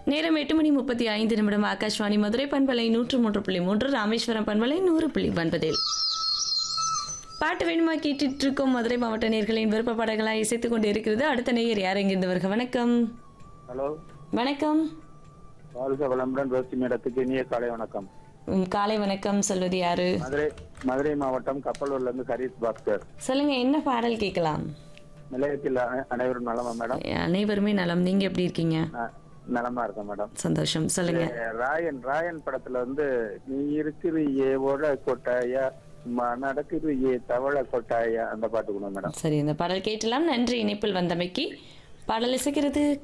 நேரம் எட்டு மணி முப்பத்தி ஐந்து நிமிடம் ஆகாஷ்வாணி மதுரை பண்பலை நூற்று மூன்று புள்ளி மூன்று ராமேஸ்வரம் பண்பலை நூறு புள்ளி ஒன்பதில் பாட்டு வேணுமா கேட்டுட்டு இருக்கோம் மதுரை மாவட்ட நேர்களின் விருப்ப பாடல்களாக இசைத்துக் கொண்டு இருக்கிறது அடுத்த நேயர் யார் எங்கிருந்து வருக வணக்கம் ஹலோ வணக்கம் வாழ்க வளமுடன் ரோசி மேடத்துக்கு இனிய காலை வணக்கம் உம், காலை வணக்கம் சொல்வது யாரு மதுரை மதுரை மாவட்டம் கப்பலூர்ல இருந்து ஹரிஸ் பாஸ்கர் சொல்லுங்க என்ன பாடல் கேட்கலாம் நிலையத்தில் அனை- அனைவரும் நலமா மேடம் அனைவருமே நலம் நீங்க எப்படி இருக்கீங்க நான் நலமா இருக்கேன் மேடம் சந்தோஷம் சொல்லுங்க ஏ, ராயன் ராயன் படத்துல வந்து நீ இருக்கிறியே ஓட கொட்டாயா சும்மா நடக்கிறியே தவள கொட்டாயா அந்த பாட்டு கொடுங்க மேடம் சரி இந்த பாடல் கேட்டலாம் நன்றி இணைப்பில் வந்தமைக்கு பாடல் இசைக்கிறது